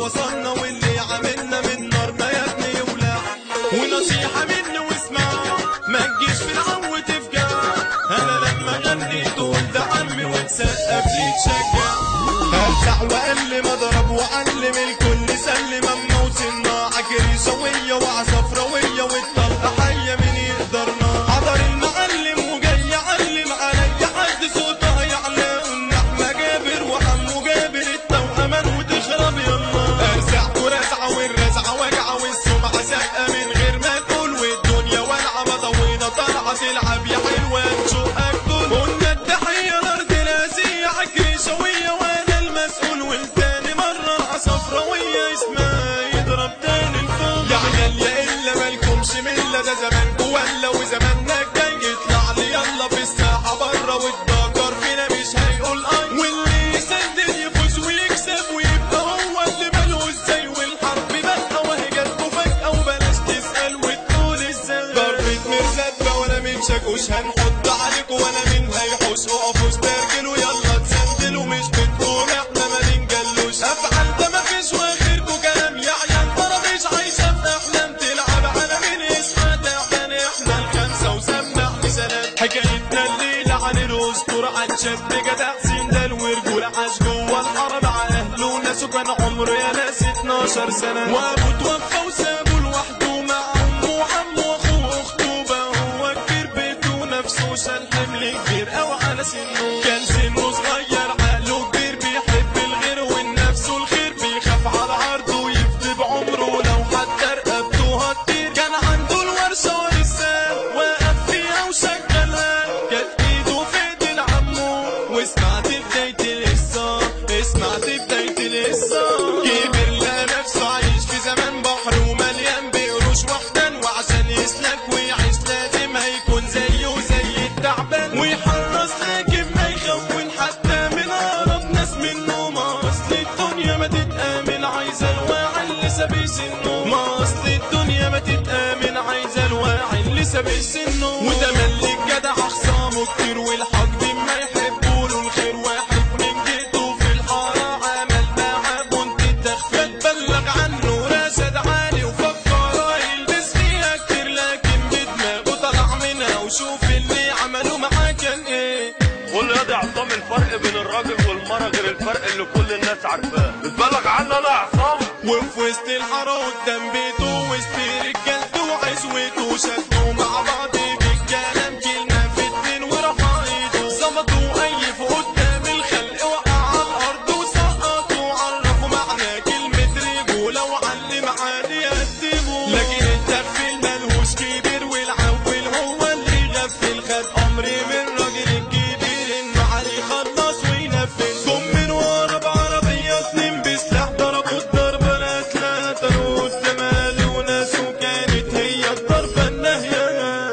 وصلنا واللي عاملنا من نار ما يا ابني يولع ونصيحة مني واسمع ما تجيش في العو تفجع انا لما غنيت وانت عمي وتسقف لي تشجع هرجع واقل مضرب واعلم الكل سلم اما وصلنا عكري سوية وعصفراوية والطلقة حية من يقدرنا حضر المعلم وجاي يعلم علي حد صوته هيعلى والنحمة جابر وحمو جابر التوأمان وتخرب يلا ارزع ورزعة والرزعة وجعة والسمعة سقة من غير ما تقول والدنيا والعة مضوينا طالعة تلعب يا حلوة تشوقك دول قلنا التحية الأرض الآسية عكري سوية وأنا المسؤول والتاني مرة العصفراوية اسمها يضرب تاني الفوق يا عيال يا إلا مالكمش ملة ده زمانكوا ولا وزماننا الجاي يطلع لي يلا في الساحة بره والدكر فينا مش هيقول أي واللي يسدد يفوز ويكسب ويبقى هو اللي ماله ازاي والحرب بقى وهي جاتكوا فجأة وبلاش تسأل وتقول ازاي ضربة مرزبة ولا من شاكوش هنحط عليكوا ولا من هيحوش اقفوا استرجلوا يلا تسندلوا مش بتقول احنا ما ننجلوش افعل ده مفيش واخركوا كلام يا عيال ترى مش عايشة في احلام تلعب على مين اسمها تعبان احنا الخمسة وسمع مثالات حكايتنا الليلة عن الاسطورة عن شاب جدع سندال ورجولة عاش جوه الحرب على اهله وناسه كان عمره يا ناس 12 سنة وابوه توفى وسابه لوحده مع امه وعمه واخوه واخته بقى هو كبير بيته نفسه شال حمل كبير قوي على سنه كان سنه صغير عقله كبير بيحب الغير والنفس والخير بيخاف على عرضه ويفدي بعمره لو حتى رقبته هتطير كان عنده الورشة ورثها وقف فيها وشغلها كانت ايده في ايد العمو وسمعت بداية القصة اسمعت بداية القصة كبر لقى نفسه عايش في زمان بحر ومليان بقروش وحدان وعشان يسلك ويعيش لازم هيكون زيه زي التعبان ويحرص لكن ما يخون حتى من اقرب ناس منه ما اصل الدنيا ما تتآمن عايزة الواعي اللي سابق سنه ما اصل الدنيا ما تتآمن عايزة الواعي اللي سابق سنه وده ملك جدع اخصامه كتير والحق ما يحبوا له الخير واحد من جيته في الحارة عمل معاه بنت التخفيل بلغ عنه راشد عالي وفكر يلبس فيها كتير لكن بدماغه طلع منها وشوف اللي عمله معاه كان ايه قول يا دي عصام الفرق بين الراجل والمرأة غير الفرق اللي كل الناس عارفاه بتبلغ عني انا يا عصام وفي وسط الحارة قدام بيته وسط رجالته وعزوته شدوا مع بعض بالكلام كلمة في الدين ورفع ايده ظبطوا أيف قدام الخلق وقع على الأرض وسقطوا عرفوا معنى كلمة رجولة وعلم عادي يقدموا لكن التغفيل ملهوش كبير والعول هو اللي غفل خد أمر من راجل الكبير إنه عليه خلص وينفذ جم من ورا بعربية اتنين بسلاح ضربوا الضربة لا ثلاثة قدام أهلي وناس وكانت هي الضربة النهية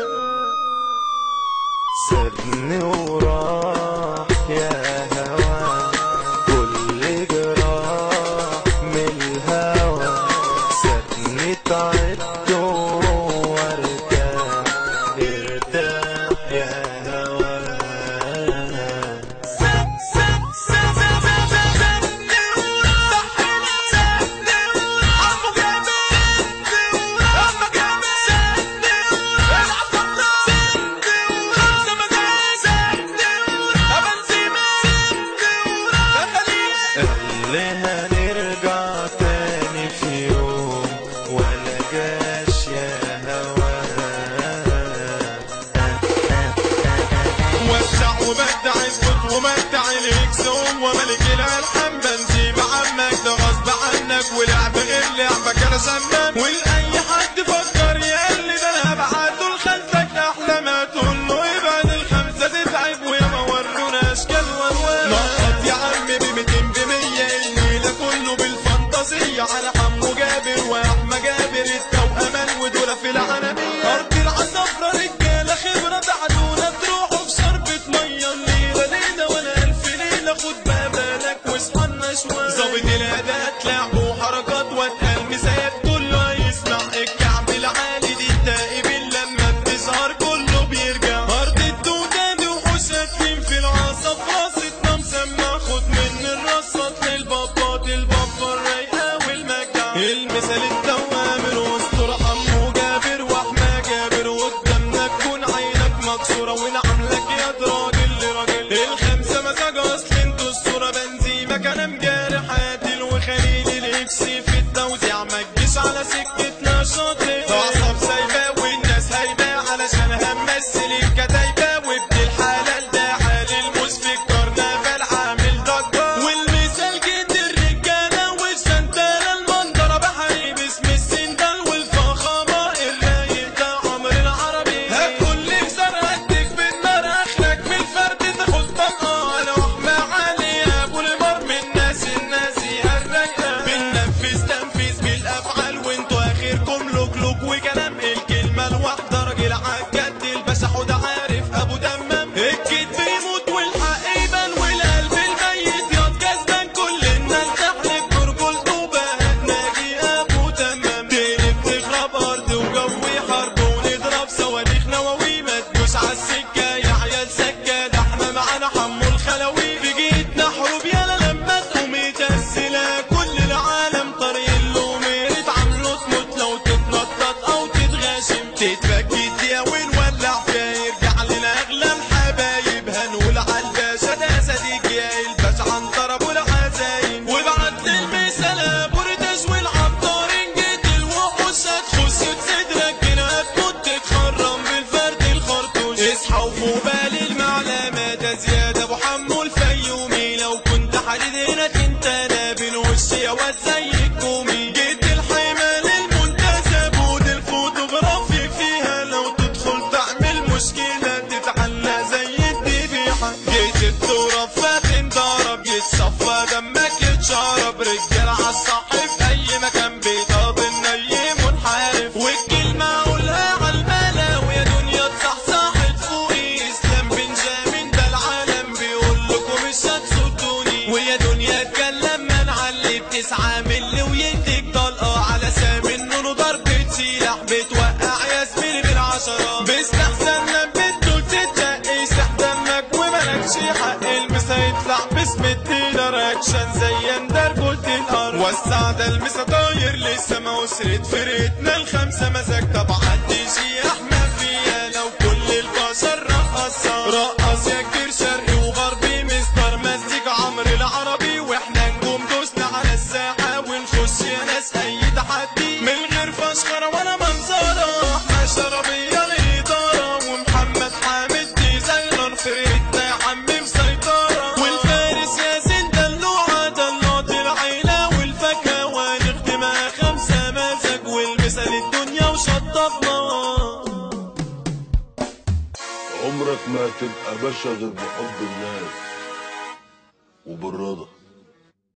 سابني وراح يا هوا كل جراح من الهوى سابني تعبت وارتاح ارتاح يا هوا اللي هنرجع تاني في يوم ولا جاش يا هوا وسع وبدع اسكت ومتع الهكسون وملك الالحان بنزيم عمك ده غصب عنك ولعب غير لعبك انا سمان ولاي حد فكر يقلد انا هبعته لخلفك احلى ما تقول له ابعد الخمسه تتعب ويا ما ورونا اشكال والوان نقط يا عم ب 200 ب 100 الليله كله بالفانتازيه على حمو جابر واحمى جابر التوأمان ودول في العالميه ارض العصافره رجاله خبره بعدونا تروحوا في شربة ميه الليله ليله ولا الف ليله خد بقى بالك واصحى لنا شويه ظابط الاداء لعب وحركات واتقال مسات كله هيسمع المثال الدوام الاسطورة حمو جابر واحمى جابر وقدامنا تكون عينك مكسورة ونعملك يا راجل لراجل الخمسة مزاج اصل انتوا الصورة بنزيمة كلام جارح عادل وخليل الاكس في التوزيع ما تجيش على سكتنا شاطر اعصاب سايبة والناس هايبة علشان همثل الكتايبة وابن الحلال ده حال الموز في الكرنفال عامل ضجة والمثال جد الرجالة والسنتالة المنظرة بحريب اسم السندال والفخامة الرايق ده عمر العربي هتقول لي زرعتك بالنار اخرك من الفرد تاخد طلقة انا واحمى علي ابو الامار من ناس الناس الرايقة بننفذ تنفيذ بالافعال وانتوا اخركم لوك لوك وكلام الكلمة الواحدة راجل عالجد الباشا حود عارف ابو تمام الكدب يموت والحق يبان والقلب الميت ياض كسبان كل الناس تحلف برجولته بقت ناجي ابو تمام تقلب تخرب ارض وجوي حرب ونضرب صواريخ نووي ما تجوش عالسكة يا عيال سكة ده احنا معانا حمو الخلوي في جيتنا حروب يالا لما تقوم يتسلى كل العالم طريق اللومير اتعاملوا تموت لو تتنطط او تتغاشم تتفكي تياوي نولع فيها يرجع لنا اغلى الحبايب هنقول عالباشا ده صديق يا الباشا عنتر ابو العزايم وبعت المثال ابو رداش والعطارين جيت الوحوش هتخش بصدرك هنا هتموت تتخرم بالفرد الخرطوش اصحى وفوق بالي المعلمة ده زياد ابو حمو الفيومي لو كنت حديد هنا انت نابل وش يا واد زي الكومي جيت الحمال المنتسب ود الفوتوغرافي فيها لو تدخل تعمل مشكلة تتعلى زي الذبيحة جيت الدورة فاتن ضرب جيت صفى دمك يتشرب رجال عالصح في اي مكان بيضاد النيم منحرف والكلمة اقولها عالملا ويا دنيا تصحصحت فوقي اسلام بنجامين ده العالم بيقول لكم مش هتصدوني ويا دنيا اتكلم من علي بتسعة ملي ويديك طلقة على سامي النونو ضربة سلاح بتوقع يا زميلي بالعشرة باستحسن بتقول تتشق يسح دمك وملكش حق المسا يطلع باسم الديلر اكشن زي اندر قلت الارض وسع ده المسا طاير للسما وسرت فرقتنا الخمسة مزاج طبعا تيجي احمد فيها لو كل البشر رقصة رقص يا كبير شرقي وغربي مستر مزيكا عمرو العربي واحنا نجوم دوسنا على الساحة ونخش يا ناس اي تحدي من غير فشخرة ولا منظرة احنا شربية الإدارة ومحمد حامد ديزاينر فرقتنا يا عمي مسيطرة والفارس ياسين دلوعة دلوعة العيلة والفاكهة ونخدمها خمسة مزاج والمثال الدنيا وشطبنا عمرك ما تبقى باشا غير بحب الناس وبالرضا